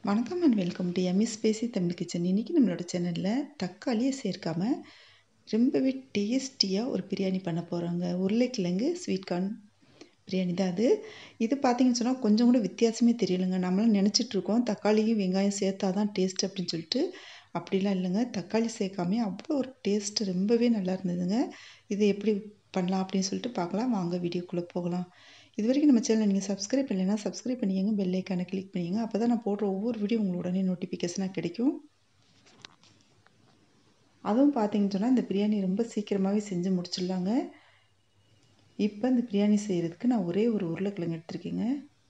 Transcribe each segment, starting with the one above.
வணக்கம் and welcome to MS பேசி Tamil kitchen இன்றைக்கி நம்மளோட சேனலில் தக்காளியை சேர்க்காம ரொம்பவே டேஸ்டியாக ஒரு பிரியாணி பண்ண போகிறாங்க உருளைக்கிழங்கு ஸ்வீட் கார்ன் பிரியாணி தான் அது இது பார்த்தீங்கன்னு சொன்னால் கொஞ்சம் கூட வித்தியாசமே தெரியலைங்க நம்மளாம் நினச்சிட்ருக்கோம் தக்காளியும் வெங்காயம் சேர்த்தா தான் டேஸ்ட் அப்படின்னு சொல்லிட்டு அப்படிலாம் இல்லைங்க தக்காளி சேர்க்காமே அவ்வளோ ஒரு டேஸ்ட் ரொம்பவே நல்லா இருந்ததுங்க இது எப்படி பண்ணலாம் அப்படின்னு சொல்லிட்டு பார்க்கலாம் வாங்க வீடியோக்குள்ளே போகலாம் இது வரைக்கும் நம்ம சேனலை நீங்கள் சப்ஸ்கிரைப் பண்ணலைன்னா சப்ஸ்கிரைப் பண்ணிக்கங்க பெல் ஐக்கானை கிளிக் பண்ணிக்கங்க அப்போ தான் நான் போடுற ஒவ்வொரு வீடியோ உங்களுக்கு உடனே நோட்டிஃபிகேஷனாக கிடைக்கும் அதுவும் பார்த்தீங்கன்னு சொன்னால் இந்த பிரியாணி ரொம்ப சீக்கிரமாகவே செஞ்சு முடிச்சிடலாங்க இப்போ இந்த பிரியாணி செய்கிறதுக்கு நான் ஒரே ஒரு உருளைக்கிழங்கு எடுத்திருக்கேங்க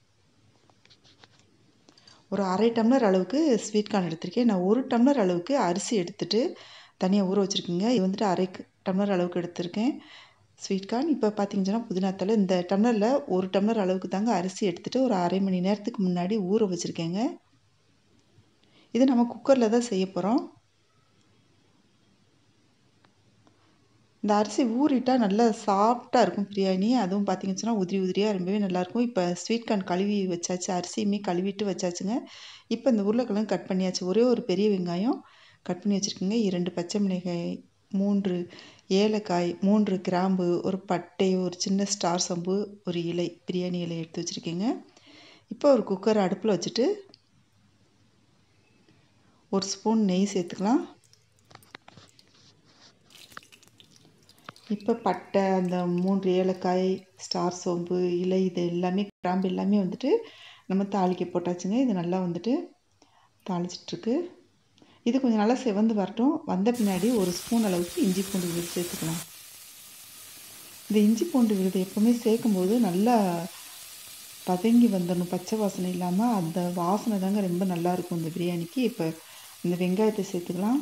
ஒரு அரை டம்ளர் அளவுக்கு ஸ்வீட் கார்ன் எடுத்திருக்கேன் நான் ஒரு டம்ளர் அளவுக்கு அரிசி எடுத்துகிட்டு தனியாக ஊற வச்சுருக்கேங்க இது வந்துட்டு அரை டம்ளர் அளவுக்கு எடுத்திருக்கேன் ஸ்வீட் கார்ன் இப்போ பார்த்தீங்கன்னா புதினா தலை இந்த டம்ளரில் ஒரு டம்ளர் அளவுக்கு தாங்க அரிசி எடுத்துகிட்டு ஒரு அரை மணி நேரத்துக்கு முன்னாடி ஊற வச்சுருக்கேங்க இது நம்ம குக்கரில் தான் செய்ய போகிறோம் இந்த அரிசி ஊறிட்டால் நல்லா சாஃப்டாக இருக்கும் பிரியாணி அதுவும் பார்த்தீங்கன்னு சொன்னால் உதிரி உதிரியாக ரொம்பவே நல்லாயிருக்கும் இப்போ ஸ்வீட் கார்ன் கழுவி வச்சாச்சு அரிசியுமே கழுவிட்டு வச்சாச்சுங்க இப்போ இந்த உருளைக்கிழங்கு கட் பண்ணியாச்சு ஒரே ஒரு பெரிய வெங்காயம் கட் பண்ணி வச்சுருக்கேங்க இரண்டு பச்சை மிளகாய் மூன்று ஏலக்காய் மூன்று கிராம்பு ஒரு பட்டை ஒரு சின்ன ஸ்டார் சம்பு ஒரு இலை பிரியாணி இலை எடுத்து வச்சுருக்கேங்க இப்போ ஒரு குக்கர் அடுப்பில் வச்சுட்டு ஒரு ஸ்பூன் நெய் சேர்த்துக்கலாம் இப்போ பட்டை அந்த மூன்று ஏலக்காய் ஸ்டார் சோம்பு இலை இது எல்லாமே கிராம்பு எல்லாமே வந்துட்டு நம்ம தாளிக்க போட்டாச்சுங்க இது நல்லா வந்துட்டு தாளிச்சிட்ருக்கு இது கொஞ்சம் நல்லா செவந்து வரட்டும் வந்த பின்னாடி ஒரு ஸ்பூன் அளவுக்கு இஞ்சி பூண்டு விழுது சேர்த்துக்கலாம் இந்த இஞ்சி பூண்டு விழுது எப்போவுமே சேர்க்கும்போது நல்லா பதங்கி வந்துடணும் பச்சை வாசனை இல்லாமல் அந்த வாசனை தாங்க ரொம்ப நல்லாயிருக்கும் இந்த பிரியாணிக்கு இப்போ இந்த வெங்காயத்தை சேர்த்துக்கலாம்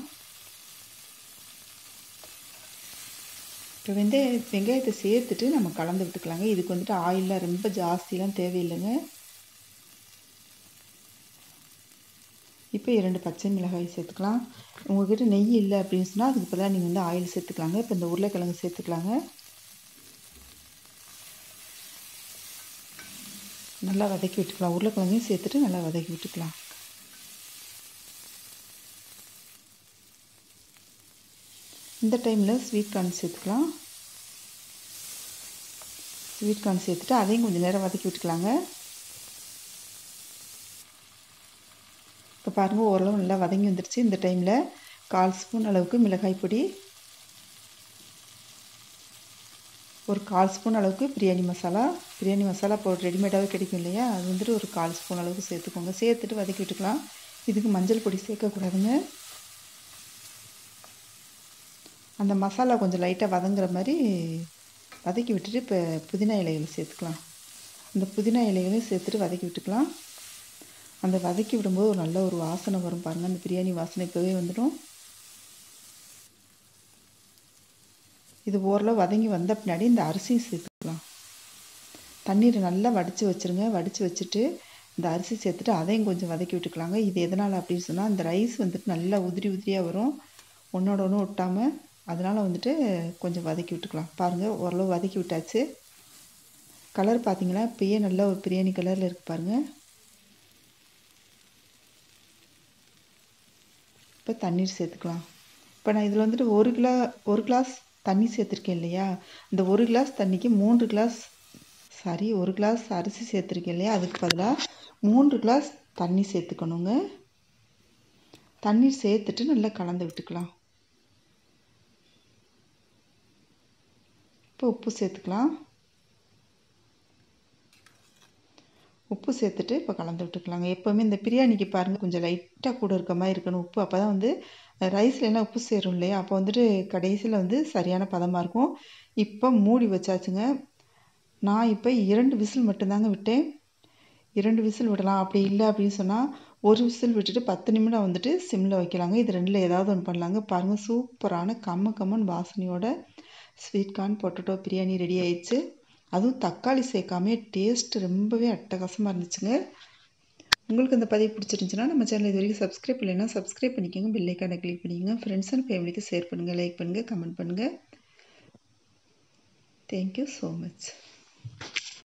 இப்போ வந்து வெங்காயத்தை சேர்த்துட்டு நம்ம கலந்து விட்டுக்கலாங்க இதுக்கு வந்துட்டு ஆயிலெலாம் ரொம்ப ஜாஸ்திலாம் தேவையில்லைங்க இப்போ இரண்டு பச்சை மிளகாய் சேர்த்துக்கலாம் உங்கள்கிட்ட நெய் இல்லை அப்படின்னு சொன்னால் அதுக்கு பதிலாக நீங்கள் வந்து ஆயில் சேர்த்துக்கலாங்க இப்போ இந்த உருளைக்கிழங்கு சேர்த்துக்கலாங்க நல்லா வதக்கி விட்டுக்கலாம் உருளைக்கிழங்கையும் சேர்த்துட்டு நல்லா வதக்கி விட்டுக்கலாம் இந்த டைமில் ஸ்வீட் கார்ன் சேர்த்துக்கலாம் ஸ்வீட் கார்ன் சேர்த்துட்டு அதையும் கொஞ்சம் நேரம் வதக்கி விட்டுக்கலாங்க இப்போ பாருங்கள் ஓரளவு நல்லா வதங்கி வந்துடுச்சு இந்த டைமில் கால் ஸ்பூன் அளவுக்கு மிளகாய் பொடி ஒரு கால் ஸ்பூன் அளவுக்கு பிரியாணி மசாலா பிரியாணி மசாலா இப்போ ரெடிமேடாகவே கிடைக்கும் இல்லையா அது வந்துட்டு ஒரு கால் ஸ்பூன் அளவுக்கு சேர்த்துக்கோங்க சேர்த்துட்டு வதக்கி விட்டுக்கலாம் இதுக்கு மஞ்சள் பொடி சேர்க்கக்கூடாதுங்க அந்த மசாலா கொஞ்சம் லைட்டாக வதங்குற மாதிரி வதக்கி விட்டுட்டு இப்போ புதினா இலைகளை சேர்த்துக்கலாம் அந்த புதினா இலைகளையும் சேர்த்துட்டு வதக்கி விட்டுக்கலாம் அந்த வதக்கி விடும்போது ஒரு நல்ல ஒரு வாசனை வரும் பாருங்கள் அந்த பிரியாணி வாசனை இப்போவே வந்துடும் இது ஓரளவு வதங்கி வந்த பின்னாடி இந்த அரிசியும் சேர்த்துக்கலாம் தண்ணீரை நல்லா வடித்து வச்சுருங்க வடித்து வச்சுட்டு இந்த அரிசி சேர்த்துட்டு அதையும் கொஞ்சம் வதக்கி விட்டுக்கலாங்க இது எதனால் அப்படின்னு சொன்னால் இந்த ரைஸ் வந்துட்டு நல்லா உதிரி உதிரியாக வரும் ஒன்றோட ஒன்று ஒட்டாமல் அதனால் வந்துட்டு கொஞ்சம் வதக்கி விட்டுக்கலாம் பாருங்கள் ஓரளவு வதக்கி விட்டாச்சு கலர் பார்த்தீங்கன்னா இப்போயே நல்ல ஒரு பிரியாணி கலரில் இருக்குது பாருங்கள் இப்போ தண்ணீர் சேர்த்துக்கலாம் இப்போ நான் இதில் வந்துட்டு ஒரு கிலோ ஒரு கிளாஸ் தண்ணி சேர்த்துருக்கேன் இல்லையா இந்த ஒரு கிளாஸ் தண்ணிக்கு மூன்று கிளாஸ் சாரி ஒரு கிளாஸ் அரிசி சேர்த்துருக்கேன் இல்லையா அதுக்கு பதிலாக மூன்று கிளாஸ் தண்ணி சேர்த்துக்கணுங்க தண்ணீர் சேர்த்துட்டு நல்லா கலந்து விட்டுக்கலாம் இப்போ உப்பு சேர்த்துக்கலாம் உப்பு சேர்த்துட்டு இப்போ கலந்து விட்டுக்கலாங்க எப்போவுமே இந்த பிரியாணிக்கு பாருங்கள் கொஞ்சம் லைட்டாக கூட இருக்க மாதிரி இருக்கணும் உப்பு அப்போ தான் வந்து ரைஸில் என்ன உப்பு சேரும் இல்லையா அப்போ வந்துட்டு கடைசியில் வந்து சரியான பதமாக இருக்கும் இப்போ மூடி வச்சாச்சுங்க நான் இப்போ இரண்டு விசில் மட்டும்தாங்க விட்டேன் இரண்டு விசில் விடலாம் அப்படி இல்லை அப்படின்னு சொன்னால் ஒரு விசில் விட்டுட்டு பத்து நிமிடம் வந்துட்டு சிம்மில் வைக்கலாங்க இது ரெண்டில் ஏதாவது ஒன்று பண்ணலாங்க பாருங்கள் சூப்பரான கம்ம கம்மன் வாசனையோட sweet corn potato biryani ready ஆயிடுச்சு அதுவும் தக்காளி சேர்க்காம டேஸ்ட் ரொம்பவே அட்டகாசமாக இருந்துச்சுங்க உங்களுக்கு இந்த பதிவு பிடிச்சிருந்துச்சுன்னா நம்ம சேனல் இது வரைக்கும் சப்ஸ்கிரைப் இல்லைன்னா சப்ஸ்கிரைப் பண்ணிக்கோங்க பெல்லைக்கான கிளிக் பண்ணிக்கோங்க ஃப்ரெண்ட்ஸ் அண்ட் ஃபேமிலிக்கு ஷேர் பண்ணுங்கள் லைக் பண்ணுங்கள் கமெண்ட் பண்ணுங்கள் தேங்க்யூ ஸோ மச்